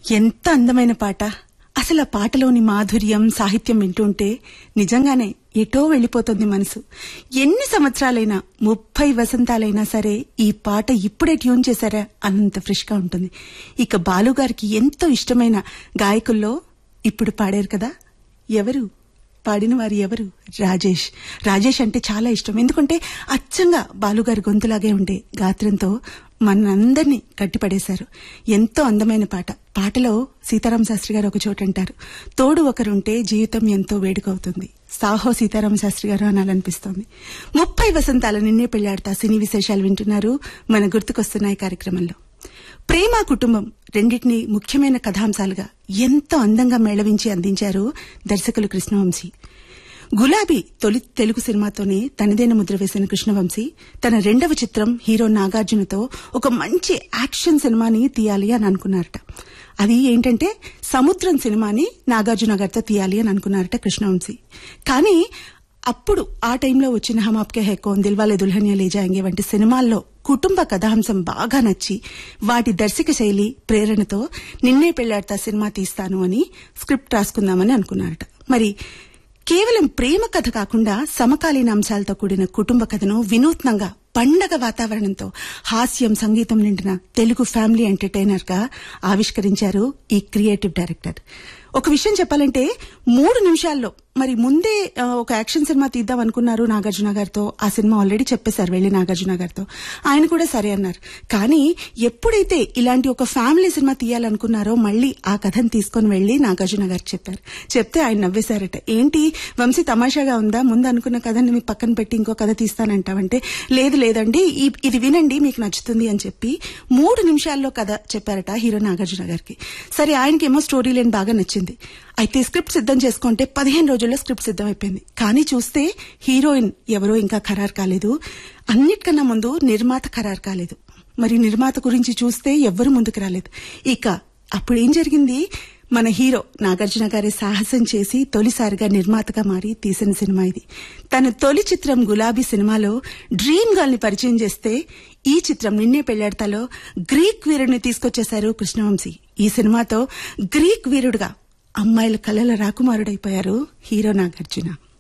ఎంత అందమైన పాట అసలు ఆ పాటలోని మాధుర్యం సాహిత్యం వింటుంటే నిజంగానే ఎటో వెళ్ళిపోతుంది మనసు ఎన్ని సంవత్సరాలైనా ముప్పై వసంతాలైనా సరే ఈ పాట ఇప్పుడే ట్యూన్ చేశారా అంత ఫ్రెష్ గా ఉంటుంది ఇక బాలుగారికి ఎంతో ఇష్టమైన గాయకుల్లో ఇప్పుడు పాడారు కదా ఎవరు పాడిన వారు ఎవరు రాజేష్ రాజేష్ అంటే చాలా ఇష్టం ఎందుకంటే అచ్చంగా బాలుగారి గొంతులాగే ఉండే గాత్రంతో మనందరినీ కట్టిపడేశారు ఎంతో అందమైన పాట పాటలో సీతారామ శాస్త్రి గారు ఒక చోట అంటారు తోడు ఒకరుంటే జీవితం ఎంతో వేడుకవుతుంది సాహో సీతారామ శాస్త్రి గారు అనాలనిపిస్తోంది ముప్పై వసంతాల నిన్నే పెళ్లాడతా సినీ విశేషాలు వింటున్నారు మన గుర్తుకొస్తున్నాయి కార్యక్రమంలో ప్రేమ కుటుంబం రెండింటినీ ముఖ్యమైన కథాంశాలుగా ఎంతో అందంగా మేళవించి అందించారు దర్శకులు కృష్ణవంశీ గులాబీ తొలి తెలుగు సినిమాతోనే తనదైన ముద్ర వేసిన కృష్ణవంశీ తన రెండవ చిత్రం హీరో నాగార్జునతో ఒక మంచి యాక్షన్ సినిమాని తీయాలి అని అనుకున్నారట అది ఏంటంటే సముద్రం సినిమాని నాగార్జున గారితో తీయాలి అని అనుకున్నారట కృష్ణవంశీ కానీ అప్పుడు ఆ టైంలో వచ్చిన హమ్ ఆప్కే హై కౌన్ దిల్వాలే దుల్హనియా లే జాయింగే వంటి సినిమాల్లో కుటుంబ కథాంశం బాగా నచ్చి వాటి దర్శక శైలి ప్రేరణతో నిన్నే పెళ్లాడతా సినిమా తీస్తాను అని స్క్రిప్ట్ రాసుకుందామని అనుకున్నారట మరి కేవలం ప్రేమ కథ కాకుండా సమకాలీన అంశాలతో కూడిన కుటుంబ కథను వినూత్నంగా పండగ వాతావరణంతో హాస్యం సంగీతం నిండిన తెలుగు ఫ్యామిలీ ఎంటర్టైనర్ గా ఆవిష్కరించారు ఈ క్రియేటివ్ డైరెక్టర్ ఒక విషయం చెప్పాలంటే మూడు నిమిషాల్లో మరి ముందే ఆ, ఒక యాక్షన్ సినిమా తీద్దాం అనుకున్నారు నాగార్జున గారితో ఆ సినిమా ఆల్రెడీ చెప్పేశారు వెళ్లి నాగార్జున గారితో ఆయన కూడా సరే అన్నారు కానీ ఎప్పుడైతే ఇలాంటి ఒక ఫ్యామిలీ సినిమా తీయాలనుకున్నారో మళ్ళీ ఆ కథను తీసుకొని వెళ్లి నాగార్జున గారికి చెప్పారు చెప్తే ఆయన నవ్వేశారట ఏంటి వంశీ తమాషాగా ఉందా ముందు అనుకున్న కథని మీ పక్కన పెట్టి ఇంకో కథ తీస్తానంటావంటే లేదు లేదండి ఈ- ఇది వినండి మీకు నచ్చుతుంది అని చెప్పి మూడు నిమిషాల్లో కథ చెప్పారట హీరో నాగార్జున గారికి సరే ఆయనకేమో స్టోరీ లైన్ బాగా నచ్చింది అయితే స్క్రిప్ట్ సిద్ధం చేసుకుంటే పదిహేను రోజుల్లో స్క్రిప్ట్ సిద్ధం అయిపోయింది కానీ చూస్తే హీరోయిన్ ఎవరో ఇంకా ఖరారు కాలేదు అన్నిటికన్నా ముందు నిర్మాత ఖరారు కాలేదు మరి నిర్మాత గురించి చూస్తే ఎవ్వరు ముందుకు రాలేదు ఇక అప్పుడు ఏం జరిగింది మన హీరో నాగార్జున గారి సాహసం చేసి తొలిసారిగా నిర్మాతగా మారి తీసిన సినిమా ఇది తన తొలి చిత్రం గులాబీ సినిమాలో డ్రీమ్ గర్ల్ ని పరిచయం చేస్తే ఈ చిత్రం నిన్నే పెళ్లాడతాలో గ్రీక్ వీరుడిని తీసుకొచ్చేశారు కృష్ణవంశీ ఈ సినిమాతో గ్రీక్ వీరుడుగా అమ్మాయిల కళల రాకుమారుడైపోయారు హీరో నాగార్జున